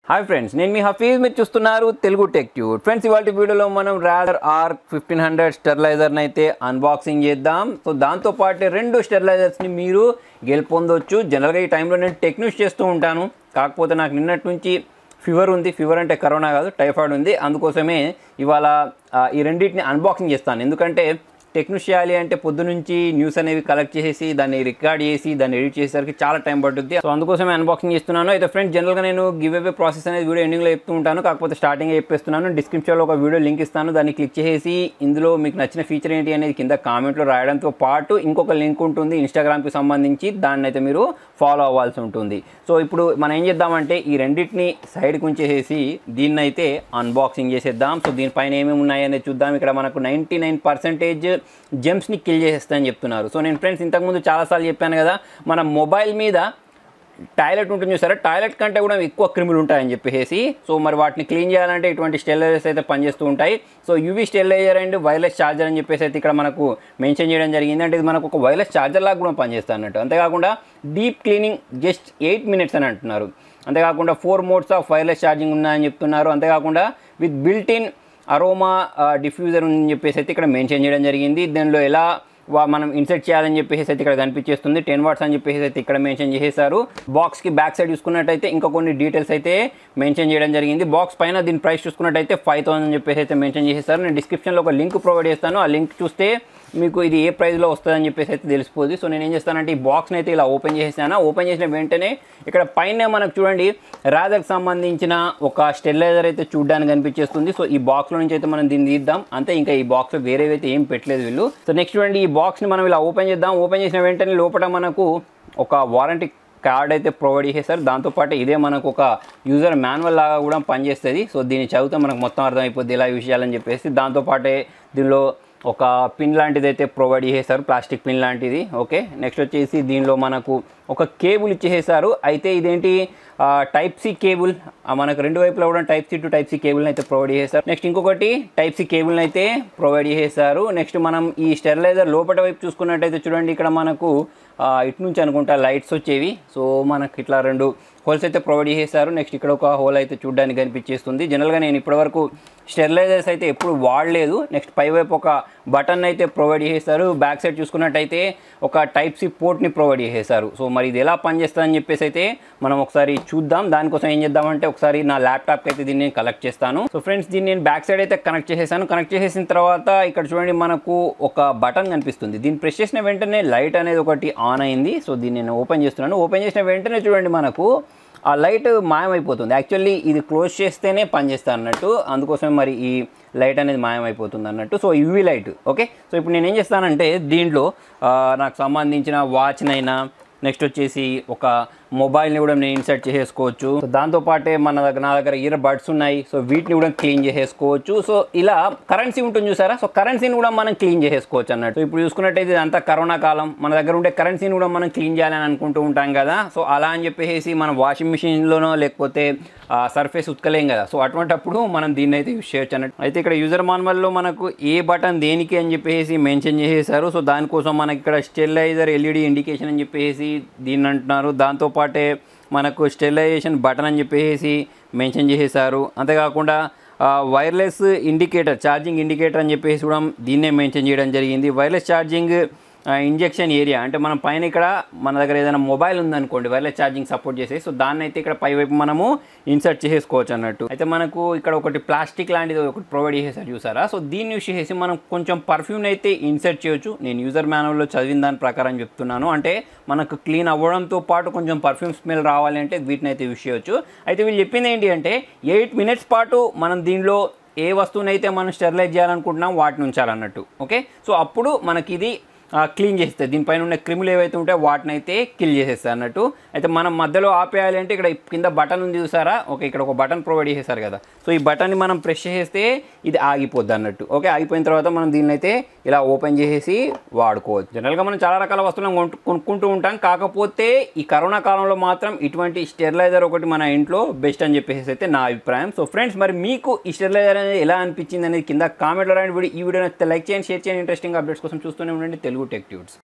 hi friends నేను మీ హఫీజ్ మీరు చూస్తున్నారు తెలుగు టెక్ ట్యూడ్ ఫ్రెండ్స్ ఇవాళ వీడియోలో మనం రాడర్ ఆర్ ఫిఫ్టీన్ హండ్రెడ్ స్టెరిలైజర్ని అయితే అన్బాక్సింగ్ చేద్దాం సో దాంతో పాటు రెండు స్టెరిలైజర్స్ని మీరు గెలుపొందొచ్చు జనరల్గా ఈ టైంలో నేను టెక్ న్యూస్ చేస్తూ ఉంటాను కాకపోతే నాకు నిన్నటి నుంచి ఫీవర్ ఉంది ఫీవర్ అంటే కరోనా కాదు టైఫాయిడ్ ఉంది అందుకోసమే ఇవాళ ఆ, ఈ రెండింటిని అన్బాక్సింగ్ చేస్తాను ఎందుకంటే టెక్నిక్ చేయాలి అంటే పొద్దు నుంచి న్యూస్ అనేవి కలెక్ట్ చేసి దాన్ని రికార్డ్ చేసి దాన్ని ఎడిట్ చేసేసరికి చాలా టైం పడుతుంది సో అందుకోసమే అన్బాక్సింగ్ చేస్తున్నాను అయితే ఫ్రెండ్స్ జనరల్గా నేను గివ్ అవే ప్రాసెస్ అనేది వీడియో ఎండింగ్లో చెప్తూ ఉంటాను కాకపోతే స్టార్టింగ్ చెప్పేస్తున్నాను డిస్క్రిప్షన్లో ఒక వీడియో లింక్ ఇస్తాను దాన్ని క్లిక్ చేసి ఇందులో మీకు నచ్చిన ఫీచర్ ఏంటి అనేది కింద కామెంట్లో రాయడంతో పాటు ఇంకొక లింక్ ఉంటుంది ఇన్స్టాగ్రామ్కి సంబంధించి దాన్ని అయితే మీరు ఫాలో అవ్వాల్సి ఉంటుంది సో ఇప్పుడు మనం ఏం చేద్దామంటే ఈ రెండింటిని సైడ్కి ఉంచేసేసి దీన్ని అయితే అన్బాక్సింగ్ చేసేద్దాం సో దీనిపైన ఏమేమి ఉన్నాయనేది చూద్దాం ఇక్కడ మనకు నైంటీ నైన్ పర్సెంటేజ్ జెమ్స్ని కిల్ చేసేస్తాయని చెప్తున్నారు సో నేను ఫ్రెండ్స్ ఇంతకుముందు చాలాసార్లు చెప్పాను కదా మన మొబైల్ మీద టాయిలెట్ ఉంటుంది చూసారా టాయిలెట్ కంటే కూడా ఎక్కువ క్రిములు ఉంటాయని చెప్పేసి సో మరి వాటిని క్లీన్ చేయాలంటే ఇటువంటి స్టెరిలైజర్స్ అయితే పనిచేస్తూ ఉంటాయి so UV steriliser and wireless charger అని చెప్పేసి అయితే ఇక్కడ మనకు మెన్షన్ చేయడం జరిగింది అంటే ఇది మనకు ఒక వైర్లెస్ ఛార్జర్ లాగా కూడా పనిచేస్తుంది అన్నట్టు అంతేకాకుండా deep cleaning just eight minutes అని అంటున్నారు అంతేకాకుండా four modes of wireless charging ఉన్నాయని చెప్తున్నారు అంతేకాకుండా with built in aroma diffuser అని చెప్పేసి అయితే ఇక్కడ మెన్షన్ చేయడం జరిగింది దీనిలో ఎలా వా- మనం ఇన్సెట్ చేయాలని చెప్పేసి అయితే ఇక్కడ కనిపించేస్తుంది టెన్ వాట్స్ అని చెప్పేసి అయితే ఇక్కడ మెన్షన్ చేసేసారు బాక్స్కి బ్యాక్ సైడ్ చూసుకున్నట్టయితే ఇంకా కొన్ని డీటెయిల్స్ అయితే మెన్షన్ చేయడం జరిగింది బాక్స్ పైన దీని ప్రైస్ చూసుకున్నట్టయితే ఫైవ్ థౌసండ్ అని చెప్పేసి అయితే మెన్షన్ చేసేసారు నేను డిస్క్రిప్షన్లో ఒక లింక్ ప్రొవైడ్ చేస్తాను ఆ లింక్ చూస్తే మీకు ఇది ఏ ప్రైస్లో వస్తుందని చెప్పేసి అయితే తెలిసిపోతుంది సో నేను ఏం చేస్తానంటే ఈ బాక్స్ని అయితే ఇలా ఓపెన్ చేసేసాను ఓపెన్ చేసిన వెంటనే ఇక్కడ పైన మనకు చూడండి రాజర్కి సంబంధించిన ఒక స్టెరిలైజర్ అయితే చూడడానికి కనిపించేస్తుంది సో ఈ బాక్స్లో నుంచి అయితే మనం దీన్ని తీద్దాం అంతే ఇంకా ఈ బాక్స్లో వేరేవి అయితే ఏం పెట్టలేదు వీళ్ళు సో నెక్స్ట్ చూడండి ఈ బాక్స్ని మనం ఇలా ఓపెన్ చేద్దాం ఓపెన్ చేసిన వెంటనే లోపల మనకు ఒక వారంటీ కార్డ్ అయితే ప్రొవైడ్ చేశారు దాంతోపాటు ఇదే మనకు ఒక యూజర్ మాన్యువల్ లాగా కూడా పనిచేస్తుంది సో దీన్ని చదివితే మనకు మొత్తం అర్థమైపోద్ది ఇలా యూజ్ చేయాలని చెప్పేసి దాంతోపాటే దీనిలో ఒక పిన్ లాంటిది అయితే ప్రొవైడ్ చేశారు ప్లాస్టిక్ పిన్ లాంటిది ఓకే నెక్స్ట్ వచ్చేసి దీనిలో మనకు ఒక కేబుల్ ఇచ్చేసారు అయితే ఇదేంటి టైప్ సి కేబుల్ మనకు రెండు వైపులా కూడా type C to type C కేబుల్ని అయితే ప్రొవైడ్ చేశారు నెక్స్ట్ ఇంకొకటి టైప్ సి కేబుల్ని అయితే ప్రొవైడ్ చేశారు నెక్స్ట్ మనం ఈ స్టెరిలైజర్ లోపల వైపు చూసుకున్నట్టయితే చూడండి ఇక్కడ మనకు ఆ, ఇటు నుంచి అనుకుంటా లైట్స్ వచ్చేవి సో మనకి ఇట్లా రెండు హోల్స్ అయితే ప్రొవైడ్ చేశారు నెక్స్ట్ ఇక్కడ ఒక హోల్ అయితే చూడడానికి కనిపించేస్తుంది జనరల్గా నేను ఇప్పటివరకు స్టెరిలైజర్స్ అయితే ఎప్పుడు వాడలేదు నెక్స్ట్ పై వైపు ఒక బటన్ అయితే ప్రొవైడ్ చేశారు బ్యాక్ సైడ్ చూసుకున్నట్టయితే ఒక టైప్ సి పోర్ట్ని ప్రొవైడ్ చేశారు సో మరి ఇది ఎలా పనిచేస్తుందని చెప్పేసి అయితే మనం ఒకసారి చూద్దాం దానికోసం ఏం చేద్దామంటే ఒకసారి నా ల్యాప్టాప్కి అయితే దీన్ని కలెక్ట్ చేస్తాను సో ఫ్రెండ్స్ దీన్ని నేను బ్యాక్ సైడ్ అయితే కనెక్ట్ చేసేసాను కనెక్ట్ చేసేసిన తర్వాత ఇక్కడ చూడండి మనకు ఒక బటన్ కనిపిస్తుంది దీన్ని ప్రెస్ చేసిన వెంటనే లైట్ అనేది ఒకటి ఆన్ అయింది సో దీన్ని నేను ఓపెన్ చేస్తున్నాను ఓపెన్ చేసిన వెంటనే చూడండి మనకు ఆ లైట్ మాయమైపోతుంది యాక్చువల్లీ ఇది క్లోజ్ చేస్తేనే పనిచేస్తా అన్నట్టు అందుకోసమే మరి ఈ లైట్ అనేది మాయమైపోతుంది అన్నట్టు so UV light okay so ఇప్పుడు నేను ఏం చేస్తానంటే దీంట్లో ఆ, నాకు సంబంధించిన వాచ్నైనా నెక్స్ట్ వచ్చేసి ఒక మొబైల్ని కూడా నేను ఇన్సర్ట్ చేసేసుకోవచ్చు సో దాంతోపాటే మన దగ్గర నా దగ్గర ఇయర్ బడ్స్ ఉన్నాయి సో వీటిని కూడా క్లీన్ చేసేసుకోవచ్చు సో ఇలా కరెన్సీ ఉంటుంది చూసారా సో కరెన్సీని కూడా మనం క్లీన్ చేసేసుకోవచ్చు అన్నట్టు సో ఇప్పుడు చూసుకున్నట్టయితే ఇదంతా కరోనా కాలం మన దగ్గర ఉండే కరెన్సీని కూడా మనం క్లీన్ చేయాలని అనుకుంటూ ఉంటాం కదా సో అలా అని చెప్పేసి మనం వాషింగ్ మిషన్లోనో లేకపోతే సర్ఫేస్ ఉతకలేం కదా సో అటువంటప్పుడు మనం దీన్ని అయితే యూజ్ చేయొచ్చు అన్నట్టు అయితే ఇక్కడ యూజర్ మాన్యువల్లో మనకు ఏ బటన్ దేనికి అని చెప్పేసి మెన్షన్ చేసేసారు సో దానికోసం మనకి ఇక్కడ స్టెరిలైజర్ ఎల్ఈడి ఇండికేషన్ అని చెప్పేసి దీన్ని అంటున్నారు దాంతోపాటే మనకు స్టెరిలైజేషన్ బటన్ అని చెప్పేసి మెన్షన్ చేసేసారు అంతేకాకుండా వైర్లెస్ ఇండికేటర్ ఛార్జింగ్ ఇండికేటర్ అని చెప్పేసి కూడా దీన్నే మెన్షన్ చేయడం జరిగింది వైర్లెస్ ఛార్జింగ్ ఇంజెక్షన్ ఏరియా అంటే మనం పైన ఇక్కడ మన దగ్గర ఏదైనా మొబైల్ ఉందనుకోండి వైర్లెస్ ఛార్జింగ్ సపోర్ట్ చేసి సో దాన్ని అయితే ఇక్కడ పై వైపు మనము ఇన్సర్ట్ చేసేసుకోవచ్చు అన్నట్టు అయితే మనకు ఇక్కడ ఒకటి ప్లాస్టిక్ లాంటిది ఒకటి ప్రొవైడ్ చేసేసారు చూసారా సో దీన్ని యూస్ చేసి మనం కొంచెం పర్ఫ్యూమ్ అయితే ఇన్సర్ట్ చేయొచ్చు నేను యూజర్ మాన్యువల్లో చదివిన దాని ప్రకారం చెప్తున్నాను అంటే మనకు క్లీన్ అవ్వడంతో పాటు కొంచెం పర్ఫ్యూమ్ స్మెల్ రావాలి అంటే వీటిని అయితే యూస్ చేయొచ్చు అయితే వీళ్ళు చెప్పింది ఏంటి అంటే ఎయిట్ మినిట్స్ పాటు మనం దీనిలో ఏ వస్తువుని అయితే మనం స్టెరిలైజ్ చేయాలనుకుంటున్నాం వాటిని ఉంచాలన్నట్టు ఓకే సో అప్పుడు మనకి ఇది క్లీన్ చేస్తుంది దీనిపైన ఉన్న క్రిములు ఏవైతే ఉంటాయో వాటిని అయితే కిల్ చేసేస్తాయి అన్నట్టు అయితే మనం మధ్యలో ఆపేయాలి అంటే ఇక్కడ కింద బటన్ ఉంది చూసారా ఓకే ఇక్కడ ఒక బటన్ ప్రొవైడ్ చేసేసారు కదా సో ఈ బటన్ని మనం ప్రెస్ చేస్తే ఇది ఆగిపోద్ది అన్నట్టు ఓకే ఆగిపోయిన తర్వాత మనం దీన్ని అయితే ఇలా ఓపెన్ చేసేసి వాడుకోవచ్చు జనరల్గా మనం చాలా రకాల వస్తువులను కొను- కొనుక్కుంటూ ఉంటాం కాకపోతే ఈ కరోనా కాలంలో మాత్రం ఇటువంటి స్టెరిలైజర్ ఒకటి మన ఇంట్లో బెస్ట్ అని చెప్పేసి అయితే నా అభిప్రాయం సో ఫ్రెండ్స్ మరి మీకు ఈ స్టెరిలైజర్ అనేది ఎలా అనిపించింది అనేది కింద కామెంట్లో రాయండి వీడియో ఈ వీడియో నచ్చితే లైక్ చేయండి షేర్ చేయండి ఇంట్రెస్టింగ్ అప్డేట్స్ కోసం చూస్తూనే ఉండండి తెలుగు టెక్ ట్యూట్స్